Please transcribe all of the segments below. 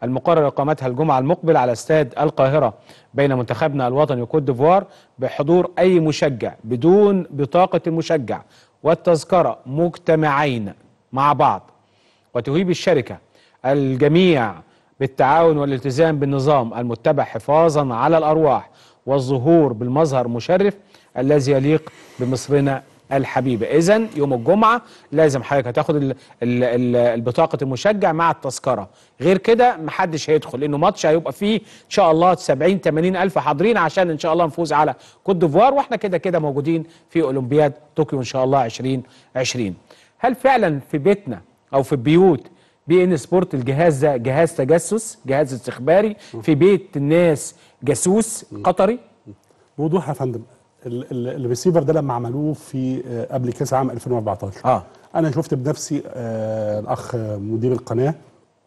المقرر اقامتها الجمعه المقبل على استاد القاهره بين منتخبنا الوطني كوت ديفوار بحضور اي مشجع بدون بطاقه المشجع والتذكره مجتمعين مع بعض وتهيب الشركه الجميع بالتعاون والالتزام بالنظام المتبع حفاظا على الارواح والظهور بالمظهر مشرف الذي يليق بمصرنا الحبيبه اذا يوم الجمعه لازم حضرتك هتاخد ال- ال- ال- البطاقه المشجع مع التذكره غير كده محدش هيدخل لانه ماتش هيبقى فيه ان شاء الله 70 80 الف حاضرين عشان ان شاء الله نفوز على كوت ديفوار واحنا كده كده موجودين في اولمبياد طوكيو ان شاء الله 2020 هل فعلا في بيتنا او في البيوت بي ان سبورت الجهاز ده جهاز تجسس جهاز استخباري في بيت الناس جاسوس قطري بوضوح يا فندم ال- ال- الريسيفر ده لما عملوه في آه، قبل كاس عام 2014 اه انا شفت بنفسي آه، الاخ آه، مدير القناه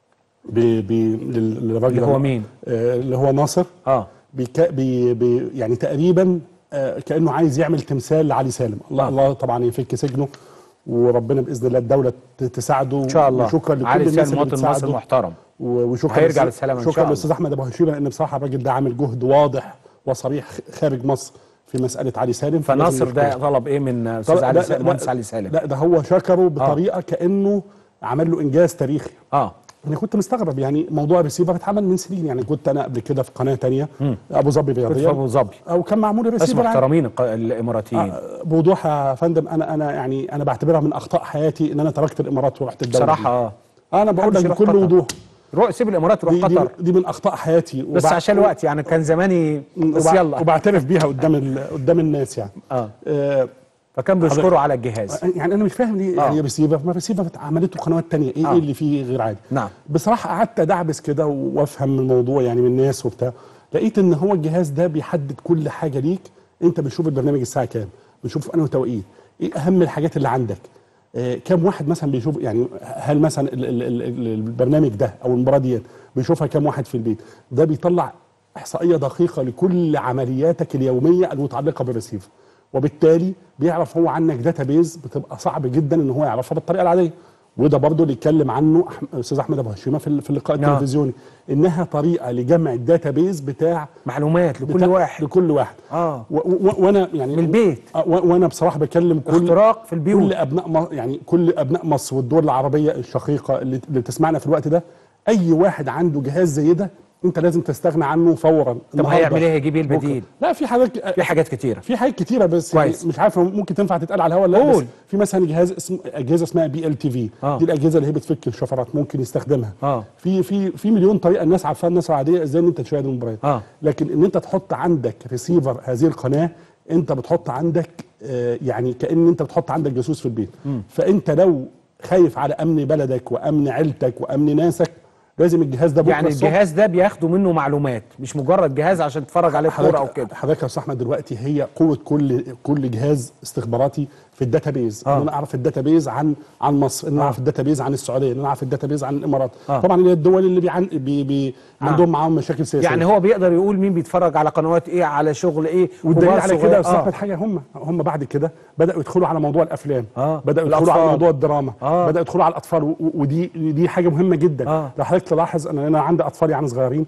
بي بي لل- للراجل اللي هو مين؟ آه، اللي هو ناصر اه بيكا بي بي يعني تقريبا آه، كانه عايز يعمل تمثال لعلي سالم الله آه. الله طبعا يفك سجنه وربنا باذن الله الدوله ت- تساعده ان شاء الله وشكرا لكل علي الناس سالم اللي مواطن مصري بتساعده محترم و- وشكرا وهيرجع للس- بالسلامة إن شاء شكرا الله. للاستاذ احمد ابو هشيمه لان بصراحه الراجل ده عامل جهد واضح وصريح خارج مصر في مساله علي سالم فناصر فلازم ده نشكره. طلب ايه من استاذ طب- علي لا- سالم لا- مهندس علي سالم لا ده هو شكره بطريقه كانه عمل له انجاز تاريخي اه انا كنت مستغرب يعني موضوع الريسيفر اتعمل من سنين يعني كنت انا قبل كده في قناه تانية ابو ظبي كنت في رياضيه ابو ظبي او كان معمول بس الريسيفر عادي. محترمين الق- الاماراتيين آه، بوضوح يا فندم انا انا يعني انا بعتبرها من اخطاء حياتي ان انا تركت الامارات ورحت الدوله بصراحه دي. اه انا بقول محدش لك يروح بكل قطر. وضوح روح سيب الامارات روح دي, دي, قطر دي من اخطاء حياتي بس وبع- عشان الوقت يعني كان زماني بس وبع- يلا وبعترف بيها قدام ال- قدام الناس يعني اه آه فكان بيشكروا على الجهاز يعني انا مش فاهم ليه آه. يعني ريسيفر ما ريسيفر عملته قنوات تانية ايه, آه. إيه اللي فيه غير عادي نعم. بصراحه قعدت ادعبس كده وافهم الموضوع يعني من الناس وبتاع لقيت ان هو الجهاز ده بيحدد كل حاجه ليك انت بتشوف البرنامج الساعه كام بتشوف انه توقيت ايه اهم الحاجات اللي عندك آه كم واحد مثلا بيشوف يعني هل مثلا ال ال ال ال البرنامج ده او المباراه دي بيشوفها كم واحد في البيت ده بيطلع احصائيه دقيقه لكل عملياتك اليوميه المتعلقه بالريسيفر وبالتالي بيعرف هو عنك داتابيز بتبقى صعب جدا ان هو يعرفها بالطريقه العاديه وده برضه اللي اتكلم عنه أح- استاذ احمد ابو هشيمه في ال- في اللقاء نعم. التلفزيوني انها طريقه لجمع الداتابيز بتاع معلومات لكل بتاع- واحد لكل واحد اه و- و- وانا يعني من البيت. آه، و- وانا بصراحه بكلم كل اختراق في البيوت كل ابناء م- يعني كل ابناء مصر والدول العربيه الشقيقه اللي, اللي بتسمعنا في الوقت ده اي واحد عنده جهاز زي ده انت لازم تستغنى عنه فورا طب النهاردة، هيعمل ايه هيجيب ايه بكرة. البديل لا في حاجات في حاجات كتيره في حاجات كتيره بس يعني كويس. مش عارف ممكن تنفع تتقال على الهواء ولا لا بس قول. في مثلا جهاز اسم اجهزه اسمها بي ال تي في آه. دي الاجهزه اللي هي بتفك الشفرات ممكن يستخدمها آه. في في في مليون طريقه الناس عارفاها الناس العاديه ازاي ان انت تشاهد المباريات آه. لكن ان انت تحط عندك ريسيفر هذه القناه انت بتحط عندك آه، يعني كان انت بتحط عندك جاسوس في البيت فانت لو خايف على امن بلدك وامن عيلتك وامن ناسك لازم الجهاز ده بكره يعني الصبح الجهاز ده بياخدوا منه معلومات مش مجرد جهاز عشان تتفرج عليه كوره او كده حضرتك يا استاذ احمد دلوقتي هي قوه كل كل جهاز استخباراتي في الداتابيز آه. ان انا اعرف الداتابيز عن عن مصر ان انا آه. اعرف الداتابيز عن السعوديه ان انا اعرف الداتابيز عن الامارات آه. طبعا اللي هي الدول اللي بيعن بي بي نعم. عندهم معاهم مشاكل سياسيه يعني هو بيقدر يقول مين بيتفرج على قنوات ايه على شغل ايه والدليل كبار على صغير. كده يا استاذ آه. احمد حاجه هم هم بعد كده بداوا يدخلوا على موضوع الافلام آه. بداوا يدخلوا الأطفال. على موضوع الدراما آه. بداوا يدخلوا على الاطفال و- و- ودي دي حاجه مهمه جدا آه. لو حضرتك تلاحظ انا انا عندي اطفال يعني صغيرين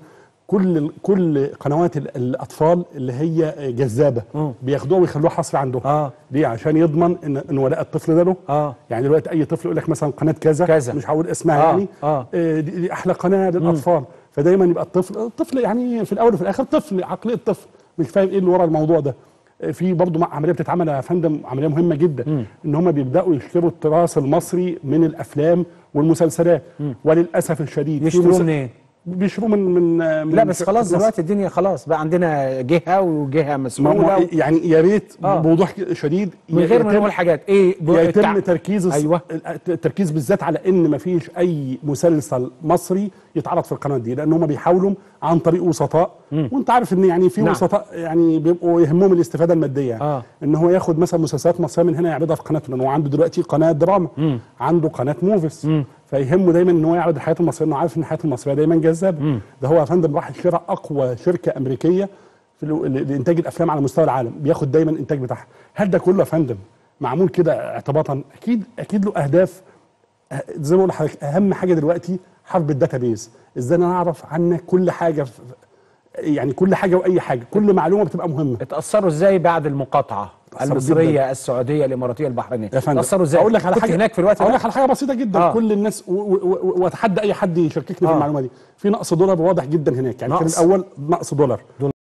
كل كل قنوات ال- الاطفال اللي هي جذابه مم. بياخدوها ويخلوها حصري عندهم آه. ليه عشان يضمن ان ان ولاء الطفل ده له آه. يعني دلوقتي اي طفل يقول لك مثلا قناه كذا كذا. مش هقول اسمها آه. يعني آه. آه، دي, دي احلى قناه للاطفال فدايما يبقى الطفل الطفل يعني في الاول وفي الاخر طفل عقليه طفل مش فاهم ايه اللي ورا الموضوع ده آه، في برضه مع- عمليه بتتعمل يا فندم عمليه مهمه جدا ان هم بيبداوا يشتروا التراث المصري من الافلام والمسلسلات وللاسف الشديد في يشتروه مس- منين؟ بيشتروه من من من لا بس خلاص مصر. دلوقتي الدنيا خلاص بقى عندنا جهه وجهه ما مسؤوله هو و... يعني يا ريت آه. بوضوح شديد من غير ما يتم- نقول حاجات ايه ب- يتم التع- تركيز الس- ايوه التركيز بالذات على ان مفيش اي مسلسل مصري يتعرض في القناه دي لان هم بيحاولوا عن طريق وسطاء وانت عارف ان يعني في نعم. وسطاء يعني بيبقوا يهمهم الاستفاده الماديه يعني. آه. ان هو ياخد مثلا مسلسلات مصريه من هنا يعرضها في قناته لان هو عنده دلوقتي قناه دراما عنده قناه موفيس فيهمه دايما ان هو يعرض الحياه المصريه لانه عارف ان الحياه المصريه دايما جذابه ده هو يا فندم راح اشترى اقوى شركه امريكيه في ال- ل- لانتاج الافلام على مستوى العالم بياخد دايما الانتاج بتاعها هل ده كله يا فندم معمول كده اعتباطا اكيد اكيد له اهداف زي ما بقول لحضرتك اهم حاجه دلوقتي حرب الداتابيز ازاي انا اعرف عنك كل حاجه في يعني كل حاجه واي حاجه كل معلومه بتبقى مهمه اتاثروا ازاي بعد المقاطعه اتأثروا المصريه جداً. السعوديه الاماراتيه البحرينيه يا فندم اتاثروا ازاي اقول لك على كنت حاجه هناك في الوقت اقول ده لك على حاجه بسيطه جدا آه. آه. كل الناس و- و- و- واتحدى اي حد يشاركني آه. في المعلومه دي في نقص دولار واضح جدا هناك يعني كان نقص. الاول نقص دولار